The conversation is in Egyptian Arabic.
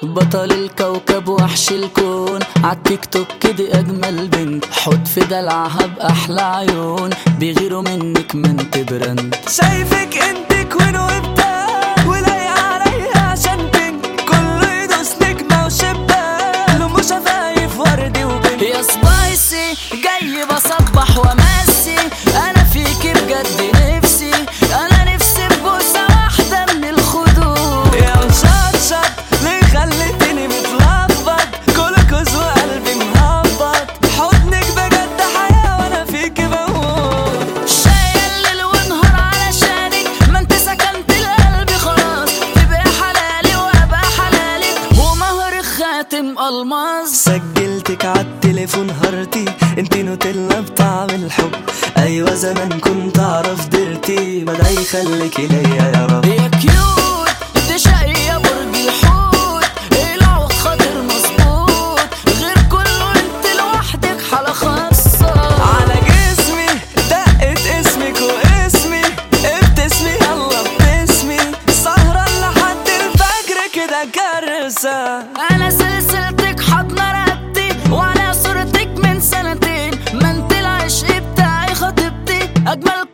بطل الكوكب وحش الكون عالتيك توك دي اجمل بنت حط في دلعها باحلى عيون بيغيروا منك ما انت برند شايفك انت كوين وبتاع ولايقة عليا عشان بينك كله يدوس نجمة وشباك لمو شفايف وردي وبنك يا سبايسي جاي بصبح وامسي انا فيكي بجد نفسي انا نفسي ببوسه واحده من الخدود يا مشطشط ليه خليتني متلخبط كلكوز وقلبي مهبط حضنك بجد حياة وانا فيكي بموت شايل ليل ونهار علشانك ما انت سكنت القلب خلاص تبقى حلالي وابقى حلالك ومهر خاتم الماس سجلتك عالتليفون هارتي انتي نوتيلا بطعم الحب ايوه زمان كنت اعرف درتي بدعي خليكي ليا يا رب يا كيوت دي شقية برج الحوت العوض خاطر مظبوط غير كله انت لوحدك حالة خاصة على جسمي دقت اسمك واسمي ابتسمي يلا ابتسمي سهرة لحد الفجر كده كارثة انا سلسلتك حضن رقبتي وعلى صورتك من سنتين ما انت العشق بتاعي خطيبتي اجمل